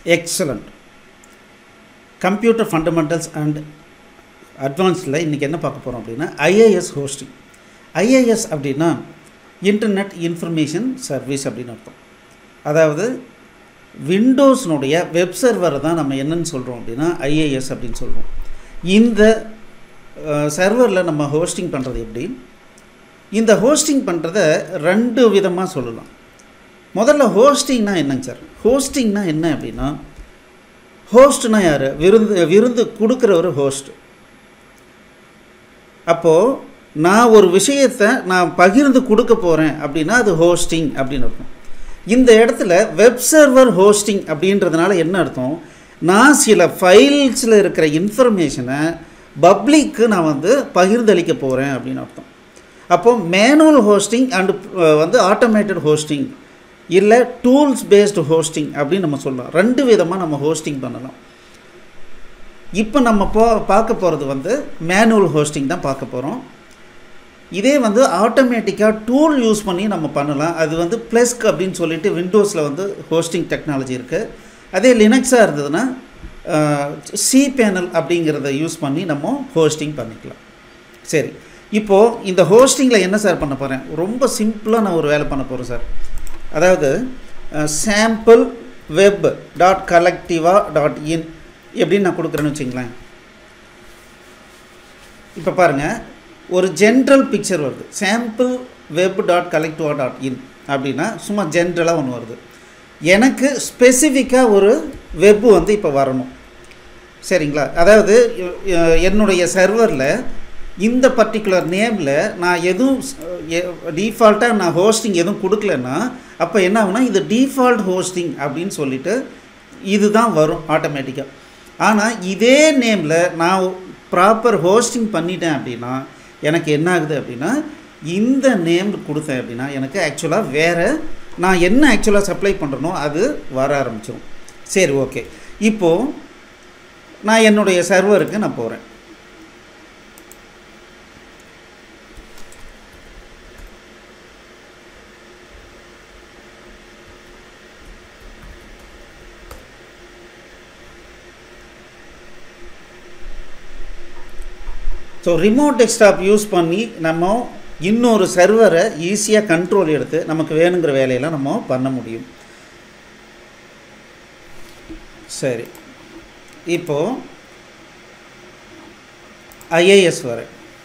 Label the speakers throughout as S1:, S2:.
S1: excellent computer fundamentals and அட்வான்ஸில் இன்றைக்கி என்ன பார்க்க போகிறோம் அப்படின்னா ஐஏஎஸ் ஹோஸ்டிங் ஐஏஎஸ் அப்படின்னா இன்டர்நெட் இன்ஃபர்மேஷன் சர்வீஸ் அப்படின்னு அர்த்தம் அதாவது விண்டோஸ்னுடைய வெப் சர்வரை தான் நம்ம என்னன்னு சொல்கிறோம் அப்படின்னா ஐஏஎஸ் அப்படின்னு சொல்கிறோம் இந்த சர்வரில் நம்ம ஹோஸ்டிங் பண்ணுறது எப்படி இந்த ஹோஸ்டிங் பண்ணுறத ரெண்டு விதமாக சொல்லலாம் முதல்ல ஹோஸ்டிங்னா என்னங்க சார் ஹோஸ்டிங்னா என்ன அப்படின்னா ஹோஸ்ட்னா யார் விருந்து விருந்து கொடுக்குற ஒரு ஹோஸ்ட் அப்போது நான் ஒரு விஷயத்தை நான் பகிர்ந்து கொடுக்க போகிறேன் அப்படின்னா அது ஹோஸ்டிங் அப்படின்னு அர்த்தம் இந்த இடத்துல வெப் சர்வர் ஹோஸ்டிங் அப்படின்றதுனால என்ன அர்த்தம் நான் சில ஃபைல்ஸில் இருக்கிற இன்ஃபர்மேஷனை பப்ளிக்கு நான் வந்து பகிர்ந்தளிக்க போகிறேன் அப்படின்னு அர்த்தம் அப்போது மேனுவல் ஹோஸ்டிங் அண்டு வந்து ஆட்டோமேட்டட் ஹோஸ்டிங் இல்லை டூல்ஸ் பேஸ்டு ஹோஸ்டிங் அப்படின்னு நம்ம சொல்லலாம் ரெண்டு விதமாக நம்ம ஹோஸ்டிங் பண்ணலாம் இப்போ நம்ம போ பார்க்க போகிறது வந்து மேனுவல் ஹோஸ்டிங் தான் பார்க்க போகிறோம் இதே வந்து ஆட்டோமேட்டிக்காக டூல் யூஸ் பண்ணி நம்ம பண்ணலாம் அது வந்து ப்ளஸ்க் அப்படின்னு சொல்லிட்டு விண்டோஸில் வந்து ஹோஸ்டிங் டெக்னாலஜி இருக்குது அதே லினக்ஸாக இருந்ததுன்னா சி பேனல் அப்படிங்கிறத யூஸ் பண்ணி நம்ம ஹோஸ்டிங் பண்ணிக்கலாம் சரி இப்போது இந்த ஹோஸ்டிங்கில் என்ன சார் பண்ண போகிறேன் ரொம்ப சிம்பிளாக நான் ஒரு வேலை பண்ண போகிறேன் சார் அதாவது sample web dot collectiva dot in எப்படின்னு நான் கொடுக்குறேன்னு வச்சிங்களேன் இப்போ பாருங்கள் ஒரு ஜென்ரல் பிக்சர் வருது sample web dot collectiva dot in அப்படின்னா சும்மா ஜென்ரலாக ஒன்று வருது எனக்கு ஸ்பெசிஃபிக்காக ஒரு வெப்பு வந்து இப்போ வரணும் சரிங்களா அதாவது என்னுடைய சர்வரில் இந்த பர்டிகுலர் நேமில் நான் எதுவும் டிஃபால்ட்டாக நான் ஹோஸ்டிங் எதுவும் கொடுக்கலன்னா அப்போ என்ன ஆகுனா இது டிஃபால்ட் ஹோஸ்டிங் அப்படின்னு சொல்லிட்டு இதுதான் வரும் ஆட்டோமேட்டிக்காக ஆனால் இதே நேமில் நான் ப்ராப்பர் ஹோஸ்டிங் பண்ணிட்டேன் அப்படின்னா எனக்கு என்ன ஆகுது அப்படின்னா இந்த நேம் கொடுத்தேன் அப்படின்னா எனக்கு ஆக்சுவலாக வேறு நான் என்ன ஆக்சுவலாக சப்ளை பண்ணுறனோ அது வர ஆரம்பிச்சிடும் சரி ஓகே இப்போது நான் என்னுடைய சர்வருக்கு நான் போகிறேன் ஸோ ரிமோட் டெஸ்க்டாப் யூஸ் பண்ணி நம்ம இன்னொரு சர்வரை ஈஸியாக கண்ட்ரோல் எடுத்து நமக்கு வேணுங்கிற வேலையெல்லாம் நம்ம பண்ண முடியும் சரி இப்போது ஐஏஎஸ் வர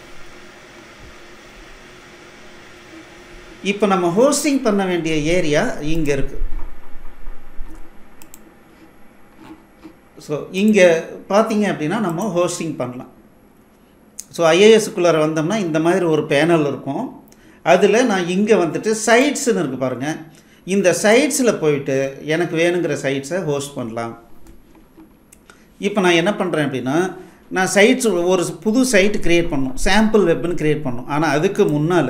S1: இப்போ நம்ம ஹோஸ்டிங் பண்ண வேண்டிய ஏரியா இங்கே இருக்குது ஸோ இங்கே பார்த்தீங்க அப்படின்னா நம்ம ஹோஸ்டிங் பண்ணலாம் ஸோ ஐஏஎஸ்க்குள்ளார வந்தோம்னா இந்த மாதிரி ஒரு பேனல் இருக்கும் அதில் நான் இங்கே வந்துட்டு சைட்ஸுன்னு இருக்குது பாருங்கள் இந்த சைட்ஸில் போயிட்டு எனக்கு வேணுங்கிற சைட்ஸை ஹோஸ்ட் பண்ணலாம் இப்போ நான் என்ன பண்ணுறேன் அப்படின்னா நான் சைட்ஸ் ஒரு புது சைட்டு க்ரியேட் பண்ணணும் சாம்பிள் வெப்னு க்ரியேட் பண்ணணும் ஆனால் அதுக்கு முன்னால்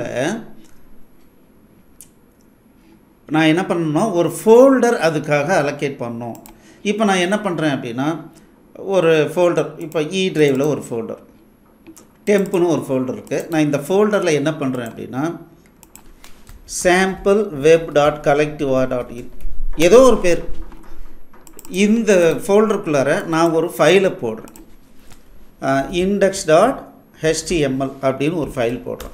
S1: நான் என்ன பண்ணணும்னா ஒரு ஃபோல்டர் அதுக்காக அலோகேட் பண்ணணும் இப்போ நான் என்ன பண்ணுறேன் அப்படின்னா ஒரு ஃபோல்டர் இப்போ இ ட்ரைவில் ஒரு ஃபோல்டர் டெம்ப்னு ஒரு ஃபோல்டர் இருக்குது நான் இந்த ஃபோல்டரில் என்ன பண்ணுறேன் அப்படின்னா sample web dot collectiva dot in ஏதோ ஒரு பேர் இந்த ஃபோல்டருக்குள்ளார நான் ஒரு ஃபைலை போடுறேன் இண்டெக்ஸ் டாட் ஹெச்டிஎம்எல் அப்படின்னு ஒரு ஃபைல் போடுறேன்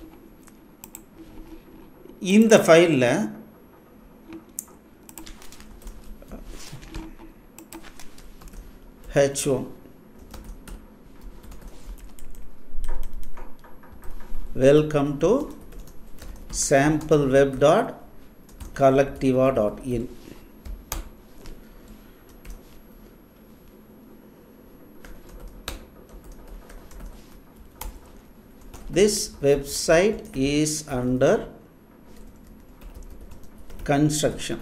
S1: இந்த ஃபைலில் H one welcome to sampleweb.collectiva.in this website is under construction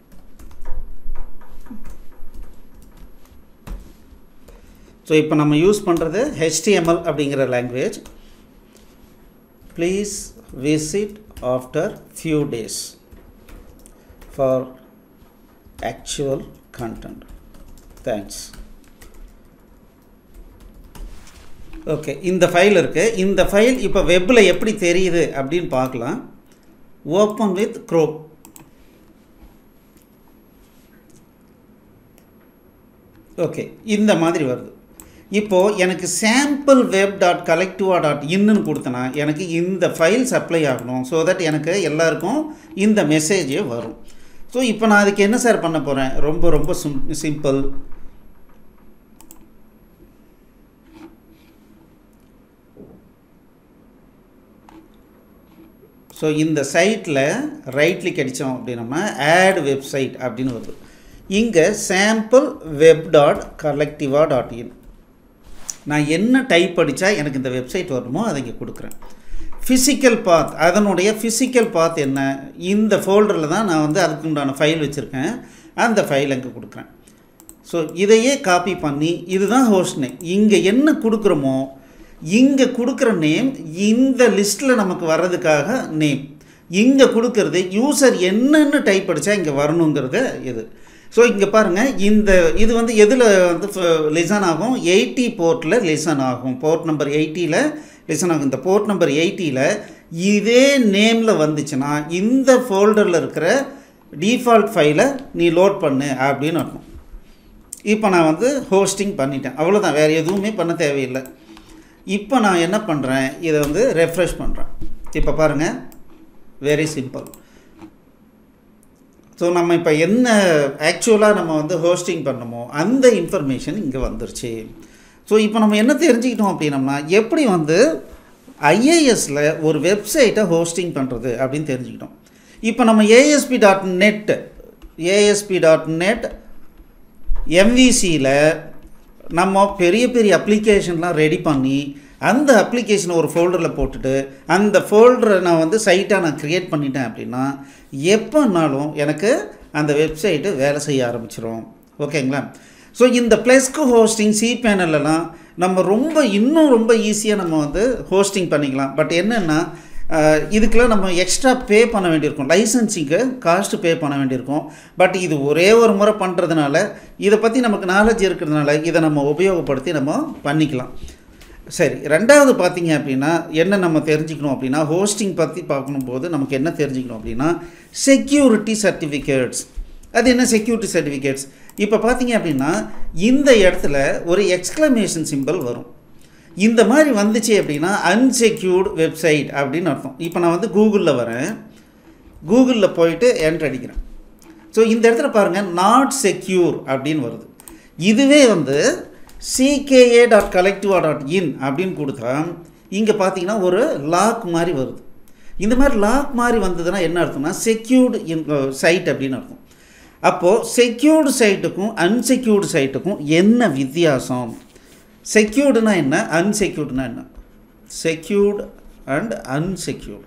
S1: so இப்போ நம்ம யூஸ் பண்ணுறது ஹெச்டிஎம்எல் அப்படிங்கிற language please visit after few days for actual content thanks okay இந்த ஃபைல் இருக்குது இந்த ஃபைல் இப்போ வெப்பில் எப்படி தெரியுது அப்படின்னு பார்க்கலாம் ஓப்பன் வித் க்ரோப் ஓகே இந்த மாதிரி வருது இப்போது எனக்கு sample web dot collectiva dot இன்னுன்னு கொடுத்தனா எனக்கு இந்த ஃபைல்ஸ் அப்ளை ஆகணும் ஸோ தட் எனக்கு எல்லாருக்கும் இந்த மெசேஜே வரும் ஸோ இப்போ நான் அதுக்கு என்ன சார் பண்ண போகிறேன் ரொம்ப ரொம்ப சிம் சிம்பிள் ஸோ இந்த சைட்டில் ரைட் கிளிக் அடித்தோம் அப்படின்னம்னா ஆட் வெப்சைட் அப்படின்னு வருது இங்கே sample web dot collectiva dot in நான் என்ன டைப் அடித்தா எனக்கு இந்த வெப்சைட் வரணுமோ அதை இங்கே கொடுக்குறேன் ஃபிசிக்கல் பாத் அதனுடைய ஃபிசிக்கல் பாத் என்ன இந்த ஃபோல்டரில் தான் நான் வந்து அதுக்கு உண்டான ஃபைல் வச்சுருக்கேன் அந்த ஃபைல் அங்கே கொடுக்குறேன் ஸோ இதையே காப்பி பண்ணி இதுதான் ஹோஸ்ட் நேம் இங்கே என்ன கொடுக்குறோமோ இங்கே கொடுக்குற நேம் இந்த லிஸ்ட்டில் நமக்கு வர்றதுக்காக நேம் இங்கே கொடுக்கறது யூசர் என்னன்னு டைப் அடித்தா இங்கே வரணுங்கிறது இது ஸோ இங்கே பாருங்கள் இந்த இது வந்து எதில் வந்து லிசன் ஆகும் எயிட்டி போர்ட்டில் லிசன் ஆகும் போர்ட் நம்பர் எயிட்டியில் லிசன் ஆகும் இந்த போர்ட் நம்பர் எயிட்டியில் இதே நேமில் வந்துச்சுன்னா இந்த ஃபோல்டரில் இருக்கிற டிஃபால்ட் ஃபைலை நீ லோட் பண்ணு அப்படின்னு அர்த்தம் இப்போ நான் வந்து ஹோஸ்டிங் பண்ணிட்டேன் அவ்வளோதான் வேறு எதுவுமே பண்ண தேவையில்லை இப்போ நான் என்ன பண்ணுறேன் இதை வந்து ரெஃப்ரெஷ் பண்ணுறேன் இப்போ பாருங்கள் வெரி சிம்பிள் ஸோ நம்ம இப்போ என்ன ஆக்சுவலாக நம்ம வந்து ஹோஸ்டிங் பண்ணமோ அந்த இன்ஃபர்மேஷன் இங்கே வந்துருச்சு ஸோ இப்போ நம்ம என்ன தெரிஞ்சுக்கிட்டோம் அப்படின்னம்னா எப்படி வந்து ஐஏஎஸில் ஒரு வெப்சைட்டை ஹோஸ்டிங் பண்ணுறது அப்படின்னு தெரிஞ்சுக்கிட்டோம் இப்போ நம்ம ASP dot net ASP dot net எம்விசியில் நம்ம பெரிய பெரிய அப்ளிகேஷன்லாம் ரெடி பண்ணி அந்த அப்ளிகேஷனை ஒரு ஃபோல்டரில் போட்டுட்டு அந்த ஃபோல்டரை நான் வந்து சைட்டாக நான் க்ரியேட் பண்ணிட்டேன் அப்படின்னா எப்போனாலும் எனக்கு அந்த வெப்சைட்டு வேலை செய்ய ஆரம்பிச்சிடும் ஓகேங்களா ஸோ இந்த ப்ளஸ்க்கு ஹோஸ்டிங் சி பேனல்லாம் நம்ம ரொம்ப இன்னும் ரொம்ப ஈஸியாக நம்ம வந்து ஹோஸ்டிங் பண்ணிக்கலாம் பட் என்னென்னா இதுக்கெல்லாம் நம்ம எக்ஸ்ட்ரா பே பண்ண வேண்டியிருக்கும் லைசன்சிங்க்கு காஸ்ட்டு பே பண்ண வேண்டியிருக்கும் பட் இது ஒரே ஒரு முறை பண்ணுறதுனால இதை பற்றி நமக்கு நாலேஜ் இருக்கிறதுனால இதை நம்ம உபயோகப்படுத்தி நம்ம பண்ணிக்கலாம் சரி ரெண்டாவது பார்த்தீங்க அப்படின்னா என்ன நம்ம தெரிஞ்சுக்கணும் அப்படின்னா ஹோஸ்டிங் பற்றி பார்க்கணும் போது நமக்கு என்ன தெரிஞ்சுக்கணும் அப்படின்னா செக்யூரிட்டி சர்டிஃபிகேட்ஸ் அது என்ன செக்யூரிட்டி சர்டிஃபிகேட்ஸ் இப்போ பார்த்தீங்க அப்படின்னா இந்த இடத்துல ஒரு எக்ஸ்க்ளமேஷன் சிம்பிள் வரும் இந்த மாதிரி வந்துச்சு அப்படின்னா அன்செக்யூர்டு வெப்சைட் அப்படின்னு அர்த்தம் இப்போ நான் வந்து கூகுளில் வரேன் கூகுளில் போயிட்டு என்ட்ரு அடிக்கிறேன் ஸோ இந்த இடத்துல பாருங்கள் நாட் செக்யூர் அப்படின்னு வருது இதுவே வந்து சிகேஏ டாட் கலெக்டிவா டாட் இன் அப்படின்னு கொடுத்தா இங்கே பார்த்தீங்கன்னா ஒரு லாக் மாதிரி வருது இந்த மாதிரி லாக் மாதிரி வந்ததுன்னா என்ன அர்த்தம்னா செக்யூர்டு இன் சைட் அப்படின்னு அர்த்தம் அப்போது செக்யூர்டு சைட்டுக்கும் அன்செக்யூர்டு சைட்டுக்கும் என்ன வித்தியாசம் செக்யூர்டுனா என்ன அன்செக்யூர்டுனா என்ன செக்யூர்டு அண்ட் அன்செக்யூர்டு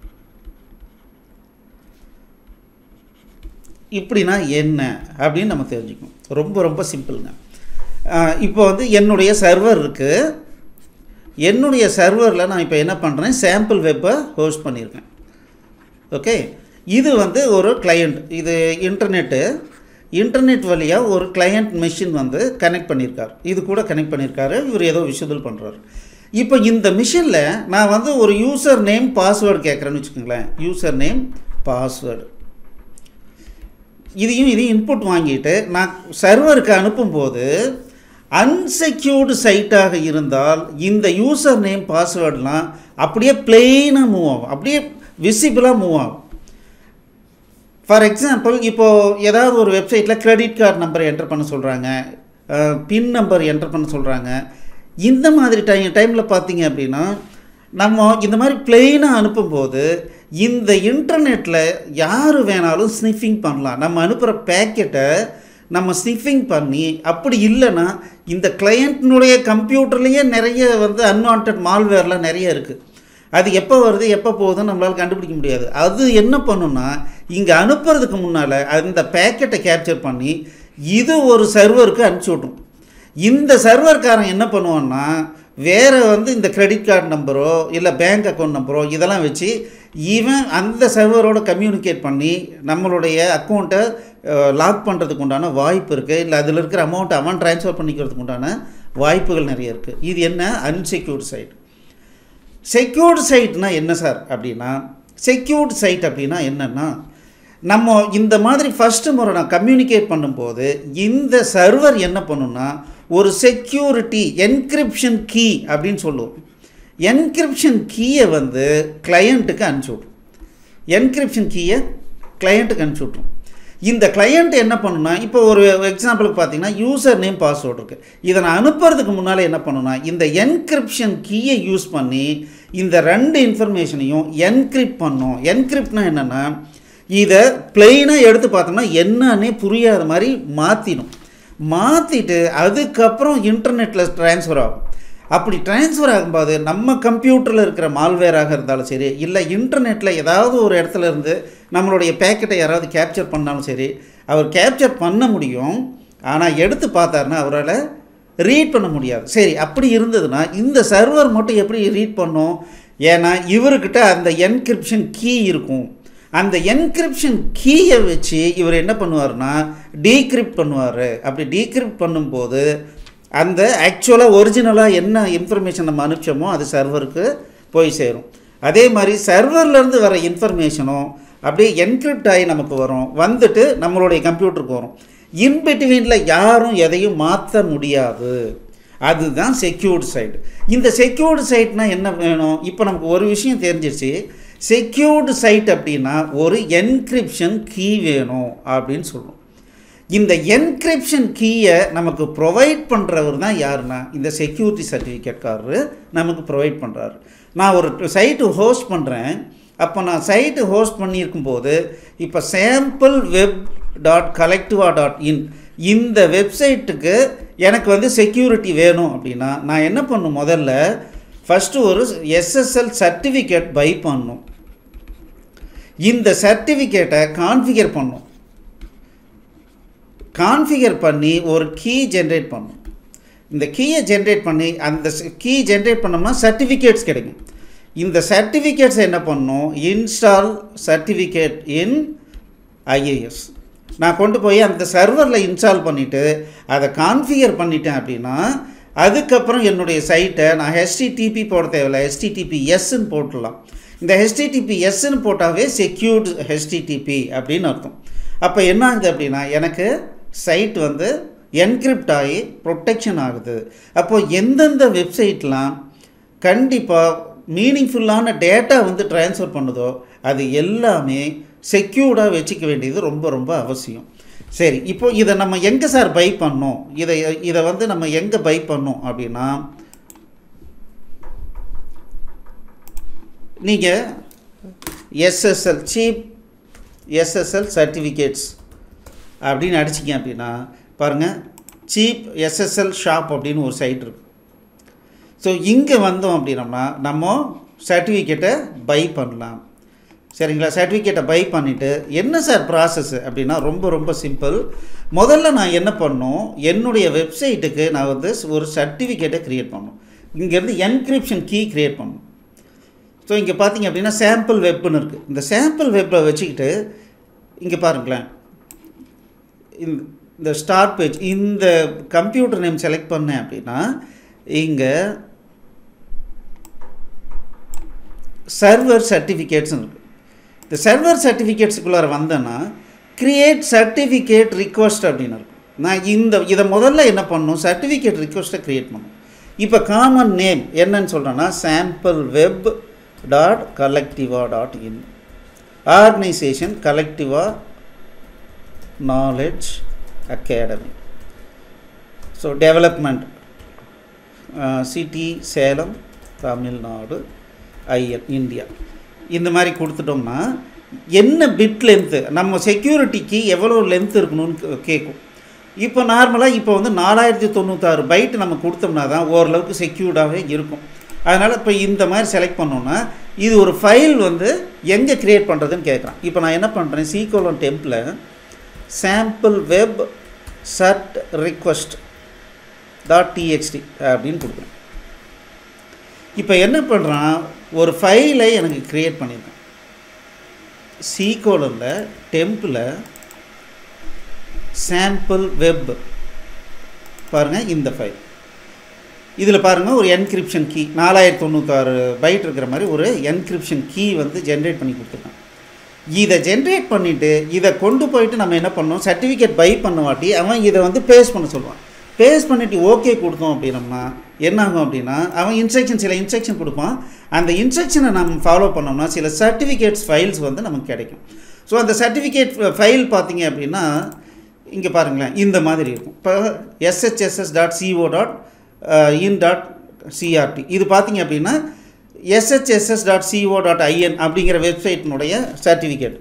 S1: இப்படின்னா என்ன அப்படின்னு நம்ம தெரிஞ்சுக்கணும் ரொம்ப ரொம்ப சிம்பிளுங்க இப்போ வந்து என்னுடைய சர்வர் இருக்குது என்னுடைய சர்வரில் நான் இப்போ என்ன பண்ணுறேன் சாம்பிள் வெப்பை ஹோஸ்ட் பண்ணியிருக்கேன் ஓகே இது வந்து ஒரு கிளையண்ட் இது இன்டர்நெட்டு இன்டர்நெட் வழியாக ஒரு கிளையண்ட் மிஷின் வந்து கனெக்ட் பண்ணியிருக்கார் இது கூட கனெக்ட் பண்ணியிருக்காரு இவர் ஏதோ விஷுவல் பண்ணுறாரு இப்போ இந்த மிஷினில் நான் வந்து ஒரு யூசர் நேம் பாஸ்வேர்டு கேட்குறேன்னு வச்சுக்கோங்களேன் யூசர் நேம் பாஸ்வேர்டு இதையும் இதையும் இன்புட் வாங்கிட்டு நான் சர்வருக்கு அனுப்பும்போது அன்செக்யூர்டு சைட்டாக இருந்தால் இந்த யூசர் நேம் பாஸ்வேர்டெலாம் அப்படியே பிளெயினாக மூவ் ஆகும் அப்படியே விசிபிளாக மூவ் ஆகும் ஃபார் எக்ஸாம்பிள் இப்போது ஏதாவது ஒரு வெப்சைட்டில் கிரெடிட் கார்டு நம்பர் என்டர் பண்ண சொல்கிறாங்க பின் நம்பர் என்டர் பண்ண சொல்கிறாங்க இந்த மாதிரி டைம் டைமில் பார்த்தீங்க அப்படின்னா நம்ம இந்த மாதிரி பிளெயினாக அனுப்பும்போது இந்த இன்டர்நெட்டில் யார் வேணாலும் ஸ்னிஃபிங் பண்ணலாம் நம்ம அனுப்புகிற பேக்கெட்டை நம்ம ஸ்னிஃபிங் பண்ணி அப்படி இல்லைன்னா இந்த கிளையண்ட்னுடைய கம்ப்யூட்டர்லேயே நிறைய வந்து அன்வான்ட் மால்வேர்லாம் நிறைய இருக்குது அது எப்போ வருது எப்போ போகுதுன்னு நம்மளால் கண்டுபிடிக்க முடியாது அது என்ன பண்ணுன்னா இங்கே அனுப்புறதுக்கு முன்னால் அந்த பேக்கெட்டை கேப்சர் பண்ணி இது ஒரு சர்வருக்கு அனுப்பிச்சி விட்டும் இந்த சர்வர்காரன் என்ன பண்ணுவான்னா வேறு வந்து இந்த கிரெடிட் கார்டு நம்பரோ இல்லை பேங்க் அக்கௌண்ட் நம்பரோ இதெல்லாம் வச்சு இவன் அந்த சர்வரோட கம்யூனிகேட் பண்ணி நம்மளுடைய அக்கௌண்ட்டை லாக் பண்ணுறதுக்கு உண்டான வாய்ப்பு இருக்குது இல்லை அதில் இருக்கிற அமௌண்ட்டை அவன் ட்ரான்ஸ்ஃபர் பண்ணிக்கிறதுக்கு உண்டான வாய்ப்புகள் நிறைய இருக்குது இது என்ன அன்செக்யூர்டு சைட் செக்யூர்டு சைட்னா என்ன சார் அப்படின்னா செக்யூர்டு சைட் அப்படின்னா என்னென்னா நம்ம இந்த மாதிரி ஃபஸ்ட்டு முறை நான் கம்யூனிகேட் பண்ணும்போது இந்த சர்வர் என்ன பண்ணுன்னா ஒரு செக்யூரிட்டி என்கிரிப்ஷன் கீ அப்படின்னு சொல்லுவோம் என்கிரிப்ஷன் கீயை வந்து கிளையண்ட்டுக்கு அனுப்பிச்சி விட்ரும் என்கிரிப்ஷன் கீயை கிளையண்ட்டுக்கு அனுப்பிச்சி விட்ரும் இந்த கிளையண்ட் என்ன பண்ணுன்னா இப்போ ஒரு எக்ஸாம்பிளுக்கு பார்த்தீங்கன்னா யூசர் நேம் பாஸ்வேர்டு இருக்குது இதை நான் அனுப்புறதுக்கு முன்னால் என்ன பண்ணுன்னா இந்த என்கிரிப்ஷன் கீயை யூஸ் பண்ணி இந்த ரெண்டு இன்ஃபர்மேஷனையும் என்கிரிப்ட் பண்ணும் என்கிரிப்ட்னா என்னென்னா இதை பிளெயினாக எடுத்து பார்த்தோம்னா என்னன்னே புரியாத மாதிரி மாற்றிடும் மாற்றிட்டு அதுக்கப்புறம் இன்டர்நெட்டில் ட்ரான்ஸ்ஃபர் ஆகும் அப்படி ட்ரான்ஸ்ஃபர் ஆகும்போது நம்ம கம்ப்யூட்டரில் இருக்கிற மால்வேராக இருந்தாலும் சரி இல்லை இன்டர்நெட்டில் ஏதாவது ஒரு இடத்துல இருந்து நம்மளுடைய பேக்கெட்டை யாராவது கேப்சர் பண்ணாலும் சரி அவர் கேப்சர் பண்ண முடியும் ஆனால் எடுத்து பார்த்தாருன்னா அவரால் ரீட் பண்ண முடியாது சரி அப்படி இருந்ததுன்னா இந்த சர்வர் மட்டும் எப்படி ரீட் பண்ணும் ஏன்னா இவர்கிட்ட அந்த என்கிரிப்ஷன் கீ இருக்கும் அந்த என்கிரிப்ஷன் கீயை வச்சு இவர் என்ன பண்ணுவார்னா டீக்ரிப்ட் பண்ணுவார் அப்படி டீக்ரிப்ட் பண்ணும்போது அந்த ஆக்சுவலாக ஒரிஜினலாக என்ன இன்ஃபர்மேஷன் நம்ம அனுப்பிச்சோமோ அது சர்வருக்கு போய் சேரும் அதே மாதிரி சர்வர்லேருந்து வர இன்ஃபர்மேஷனும் அப்படியே என்கிரிப்ட் ஆகி நமக்கு வரும் வந்துட்டு நம்மளுடைய கம்ப்யூட்டருக்கு வரும் இன்பிட்வீனில் யாரும் எதையும் மாற்ற முடியாது அதுதான் செக்யூர்டு சைடு இந்த செக்யூர்டு சைட்னா என்ன வேணும் இப்போ நமக்கு ஒரு விஷயம் தெரிஞ்சிருச்சு செக்யூர்டு சைட் அப்படின்னா ஒரு என்கிரிப்ஷன் கீ வேணும் அப்படின்னு சொல்லுவோம் இந்த என்கிரிப்ஷன் கீயை நமக்கு ப்ரொவைட் பண்ணுறவர் தான் யாருன்னா இந்த செக்யூரிட்டி சர்டிஃபிகேட்காரரு நமக்கு ப்ரொவைட் பண்ணுறாரு நான் ஒரு சைட்டு ஹோஸ்ட் பண்ணுறேன் அப்போ நான் சைட்டு ஹோஸ்ட் பண்ணியிருக்கும்போது இப்போ sample web dot collectiva dot in இந்த வெப்சைட்டுக்கு எனக்கு வந்து செக்யூரிட்டி வேணும் அப்படின்னா நான் என்ன பண்ணும் முதல்ல ஃபஸ்ட்டு ஒரு எஸ்எஸ்எல் சர்டிஃபிகேட் பை பண்ணும் இந்த சர்டிஃபிகேட்டை கான்ஃபிகர் பண்ணும் கான்ஃபிகர் பண்ணி ஒரு கீ ஜென்ரேட் பண்ணும் இந்த கீயை ஜென்ரேட் பண்ணி அந்த கீ ஜென்ரேட் பண்ணோம்னா சர்டிஃபிகேட்ஸ் கிடைக்கும் இந்த சர்டிஃபிகேட்ஸ் என்ன பண்ணும் இன்ஸ்டால் சர்டிஃபிகேட் இன் ஐஏஎஸ் நான் கொண்டு போய் அந்த சர்வரில் இன்ஸ்டால் பண்ணிவிட்டு அதை கான்ஃபிகர் பண்ணிட்டேன் அப்படின்னா அதுக்கப்புறம் என்னுடைய சைட்டை நான் ஹெச்டிடிபி போட தேவையில்லை ஹெச்டிடிபி எஸ்ன்னு போட்டுடலாம் இந்த ஹெச்டிடிபி எஸ்ன்னு போட்டாவே செக்யூர்டு ஹெச்டிடிபி அப்படின்னு அர்த்தம் அப்போ என்ன ஆகுது அப்படின்னா எனக்கு சைட் வந்து என்கிரிப்ட் ஆகி ப்ரொட்டெக்ஷன் ஆகுது அப்போது எந்தெந்த வெப்சைட்லாம் கண்டிப்பாக மீனிங்ஃபுல்லான டேட்டா வந்து ட்ரான்ஸ்ஃபர் பண்ணுதோ அது எல்லாமே செக்யூர்டாக வச்சுக்க வேண்டியது ரொம்ப ரொம்ப அவசியம் சரி இப்போ இதை நம்ம எங்கே சார் பை பண்ணோம் இதை இதை வந்து நம்ம எங்கே பை பண்ணோம் அப்படின்னா நீங்கள் எஸ்எஸ்எல் சீப் எஸ்எஸ்எல் சர்டிஃபிகேட்ஸ் அப்படின்னு அடிச்சிங்க அப்படின்னா பாருங்கள் சீப் எஸ்எஸ்எல் ஷாப் அப்படின்னு ஒரு சைட் இருக்குது ஸோ இங்கே வந்தோம் அப்படின்னம்னா நம்ம சர்டிஃபிகேட்டை பை பண்ணலாம் சரிங்களா சர்டிஃபிகேட்டை பை பண்ணிவிட்டு என்ன சார் ப்ராசஸ் அப்படின்னா ரொம்ப ரொம்ப சிம்பிள் முதல்ல நான் என்ன பண்ணணும் என்னுடைய வெப்சைட்டுக்கு நான் வந்து ஒரு சர்டிஃபிகேட்டை க்ரியேட் பண்ணணும் இங்கேருந்து என்கிரிப்ஷன் கீ க்ரியேட் பண்ணணும் ஸோ இங்கே பார்த்தீங்க அப்படின்னா சாம்பிள் வெப்னு இருக்குது இந்த சாம்பிள் வெப்பை வச்சுக்கிட்டு இங்கே பாருங்களேன் இந்த இந்த ஸ்டார்ட் பேஜ் இந்த கம்ப்யூட்டர் நேம் செலக்ட் பண்ணேன் அப்படின்னா இங்கே சர்வர் சர்டிஃபிகேட்ஸ்னு இருக்குது இந்த சர்வர் சர்டிஃபிகேட்ஸுக்குள்ளார வந்தேன்னா க்ரியேட் சர்டிஃபிகேட் ரிக்வஸ்ட் அப்படின்னு இருக்கும் நான் இந்த இதை முதல்ல என்ன பண்ணணும் சர்டிஃபிகேட் ரிக்வஸ்ட்டை க்ரியேட் பண்ணணும் இப்போ காமன் நேம் என்னன்னு சொல்கிறேன்னா sample web dot collectiva dot in organisation collectiva knowledge academy so development city Salem Tamil Nadu IN India இந்த மாதிரி கொடுத்துட்டோம்னா என்ன பிட் லென்த்து நம்ம செக்யூரிட்டிக்கு எவ்வளோ லென்த் இருக்கணும்னு கேட்கும் இப்போ நார்மலாக இப்போ வந்து நாலாயிரத்தி தொண்ணூத்தாறு பைட் நம்ம கொடுத்தோம்னா தான் ஓரளவுக்கு செக்யூர்டாகவே இருக்கும் அதனால் இப்போ இந்த மாதிரி செலக்ட் பண்ணோன்னா இது ஒரு ஃபைல் வந்து எங்கே க்ரியேட் பண்ணுறதுன்னு கேட்குறான் இப்போ நான் என்ன பண்ணுறேன் சீக்கோலன் டெம்பில் sample web cert request dot TXT அப்படின்னு கொடுக்குறேன் இப்போ என்ன பண்ணுறான் ஒரு ஃபைலை எனக்கு க்ரியேட் பண்ணியிருக்கேன் சீகோலனில் டெம்பில் சாம்பிள் வெப் பாருங்கள் இந்த ஃபைல் இதில் பாருங்கள் ஒரு என்கிரிப்ஷன் கீ நாலாயிரத்தி தொண்ணூத்தாறு பைட் இருக்கிற மாதிரி ஒரு என்கிரிப்ஷன் கீ வந்து ஜென்ரேட் பண்ணி கொடுத்துருக்கேன் இதை ஜென்ரேட் பண்ணிவிட்டு இதை கொண்டு போயிட்டு நம்ம என்ன பண்ணோம் சர்டிஃபிகேட் பை பண்ண வாட்டி அவன் இதை வந்து பேஸ் பண்ண சொல்லுவான் பேஸ் பண்ணிவிட்டு ஓகே கொடுத்தோம் அப்படின்னம்னா என்ன ஆகும் அப்படின்னா அவன் இன்ஸ்ட்ரக்ஷன் சில இன்ஸ்ட்ரக்ஷன் கொடுப்பான் அந்த இன்ஸ்ட்ரக்ஷனை நம்ம ஃபாலோ பண்ணோம்னா சில சர்டிஃபிகேட்ஸ் ஃபைல்ஸ் வந்து நமக்கு கிடைக்கும் ஸோ அந்த சர்டிஃபிகேட் ஃபைல் பார்த்தீங்க அப்படின்னா இங்கே பாருங்களேன் இந்த மாதிரி இருக்கும் இப்போ SHSS dot CO dot in dot CRT இது பார்த்தீங்க அப்படின்னா SHSS dot CO dot IN அப்படிங்கிற வெப்சைட்டினுடைய சர்டிஃபிகேட்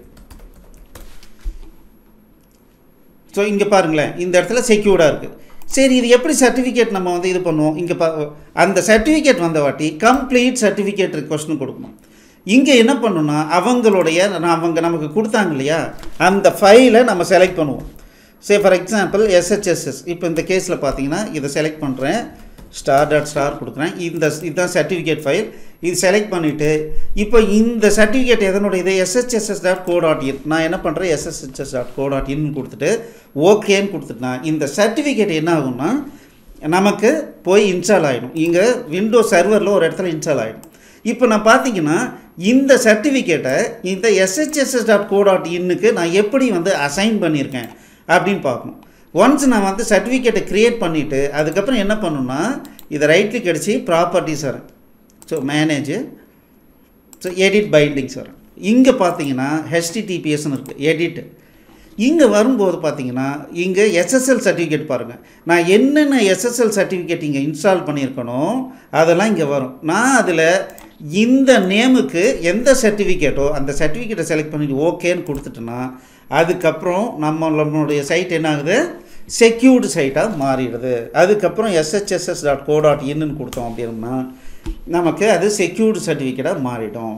S1: ஸோ இங்கே பாருங்களேன் இந்த இடத்துல செக்யூர்டாக இருக்குது சரி இது எப்படி சர்டிஃபிகேட் நம்ம வந்து இது பண்ணுவோம் இங்கே பா அந்த சர்டிஃபிகேட் வந்த வாட்டி கம்ப்ளீட் சர்டிஃபிகேட் ரிக்வஸ்ட்னு கொடுக்கணும் இங்கே என்ன பண்ணணும்னா அவங்களுடைய நான் அவங்க நமக்கு கொடுத்தாங்க இல்லையா அந்த ஃபைலை நம்ம செலக்ட் பண்ணுவோம் சே ஃபார் எக்ஸாம்பிள் எஸ்ஹெச்எஸ்எஸ் இப்போ இந்த கேஸில் பார்த்தீங்கன்னா இதை செலக்ட் பண்ணுறேன் ஸ்டார் டாட் ஸ்டார் கொடுக்குறேன் இந்த இதுதான் சர்டிஃபிகேட் ஃபைல் இது செலக்ட் பண்ணிவிட்டு இப்போ இந்த சர்டிஃபிகேட் எதனுடையது SHSS dot co dot in நான் என்ன பண்ணுறேன் எஸ்எஸ்ஹெச்எஸ் டாட் கோ டாட் இன் கொடுத்துட்டு ஓகேன்னு கொடுத்துட்டேன் இந்த சர்டிஃபிகேட் என்ன ஆகும்னா நமக்கு போய் இன்ஸ்டால் ஆகிடும் இங்கே விண்டோ சர்வரில் ஒரு இடத்துல இன்ஸ்டால் ஆகிடும் இப்போ நான் பார்த்தீங்கன்னா இந்த சர்டிஃபிகேட்டை இந்த எஸ்ஹெச்எஸ்எஸ் டாட் கோ டாட் இன்னுக்கு நான் எப்படி வந்து அசைன் பண்ணியிருக்கேன் அப்படின்னு பார்க்கணும் ஒன்ஸ் நான் வந்து சர்டிஃபிகேட்டை க்ரியேட் பண்ணிவிட்டு அதுக்கப்புறம் என்ன பண்ணணும்னா இதை ரைட் கிளிக் அடித்து ப்ராப்பர்ட்டிஸ் வரேன் so manage so edit bindings வரேன் இங்கே பார்த்தீங்கன்னா ஹெச்டிடிபிஎஸ்னு இருக்குது எடிட் இங்கே வரும்போது பார்த்தீங்கன்னா இங்கே எஸ்எஸ்எல் சர்டிஃபிகேட் பாருங்கள் நான் என்னென்ன எஸ்எஸ்எல் சர்டிஃபிகேட் இங்கே இன்ஸ்டால் பண்ணியிருக்கணும் அதெல்லாம் இங்கே வரும் நான் அதில் இந்த நேமுக்கு எந்த சர்டிஃபிகேட்டோ அந்த சர்டிஃபிகேட்டை செலக்ட் பண்ணிட்டு ஓகேன்னு கொடுத்துட்டேன்னா அதுக்கப்புறம் நம்ம நம்மளுடைய சைட் என்ன ஆகுது செக்யூர்டு சைட்டாக மாறிடுது அதுக்கப்புறம் எஸ்ஹெச்எஸ்எஸ் டாட் கோ டாட் இன்னு கொடுத்தோம் அப்படின்னா நமக்கு அது செக்யூர்டு சர்டிஃபிகேட்டாக மாறிடும்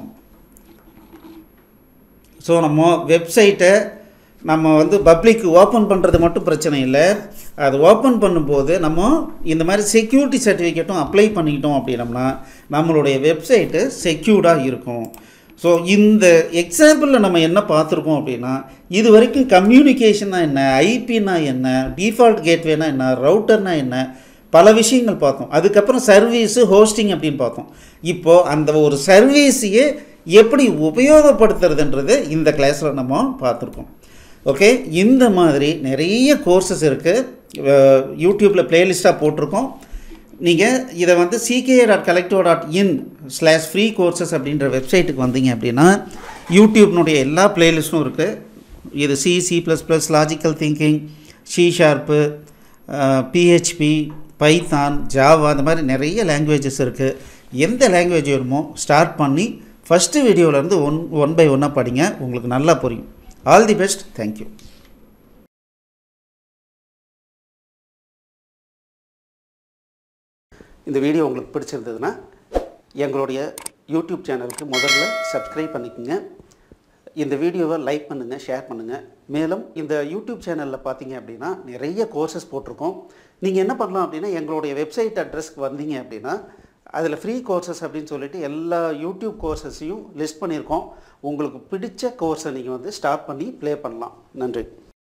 S1: ஸோ நம்ம வெப்சைட்டை நம்ம வந்து பப்ளிக் ஓப்பன் பண்ணுறது மட்டும் பிரச்சனை இல்லை அது ஓப்பன் பண்ணும்போது நம்ம இந்த மாதிரி செக்யூரிட்டி சர்டிஃபிகேட்டும் அப்ளை பண்ணிக்கிட்டோம் அப்படின்னம்னா நம்மளுடைய வெப்சைட்டு செக்யூர்டாக இருக்கும் ஸோ இந்த எக்ஸாம்பிளில் நம்ம என்ன பார்த்துருக்கோம் அப்படின்னா இது வரைக்கும் கம்யூனிகேஷன்னா என்ன ஐபினா என்ன டிஃபால்ட் கேட்வேனா என்ன ரவுட்டர்னா என்ன பல விஷயங்கள் பார்த்தோம் அதுக்கப்புறம் சர்வீஸு ஹோஸ்டிங் அப்படின்னு பார்த்தோம் இப்போது அந்த ஒரு சர்வீஸையே எப்படி உபயோகப்படுத்துறதுன்றது இந்த கிளாஸில் நம்ம பார்த்துருக்கோம் ஓகே இந்த மாதிரி நிறைய கோர்சஸ் இருக்குது யூடியூப்பில் ப்ளேலிஸ்ட்டாக போட்டிருக்கோம் நீங்கள் இதை வந்து CK dot collecto dot in slash free courses அப்படின்ற வெப்சைட்டுக்கு வந்தீங்க அப்படின்னா யூடியூப்னுடைய எல்லா ப்ளேலிஸ்ட்டும் இருக்குது இது C C plus plus logical thinking C sharp PHP python java அந்த மாதிரி நிறைய லாங்குவேஜஸ் இருக்குது எந்த லாங்குவேஜ் வேணுமோ ஸ்டார்ட் பண்ணி ஃபஸ்ட்டு வீடியோவிலேருந்து ஒன் ஒன் பை ஒன்னாக படிங்க உங்களுக்கு நல்லா புரியும் ஆல் தி பெஸ்ட் தேங்க்யூ
S2: இந்த வீடியோ உங்களுக்கு பிடிச்சிருந்ததுன்னா எங்களுடைய யூடியூப் சேனலுக்கு முதல்ல சப்ஸ்கிரைப் பண்ணிக்கோங்க இந்த வீடியோவை லைக் பண்ணுங்கள் ஷேர் பண்ணுங்கள் மேலும் இந்த யூடியூப் சேனலில் பார்த்தீங்க அப்படின்னா நிறைய கோர்சஸ் போட்டிருக்கோம் நீங்கள் என்ன பண்ணலாம் அப்படின்னா எங்களுடைய வெப்சைட் அட்ரஸ்க்கு வந்தீங்க அப்படின்னா அதில் ஃப்ரீ கோர்சஸ் அப்படின்னு சொல்லிட்டு எல்லா யூடியூப் கோர்சஸையும் லிஸ்ட் பண்ணியிருக்கோம் உங்களுக்கு பிடிச்ச கோர்ஸை நீங்கள் வந்து ஸ்டார்ட் பண்ணி ப்ளே பண்ணலாம் நன்றி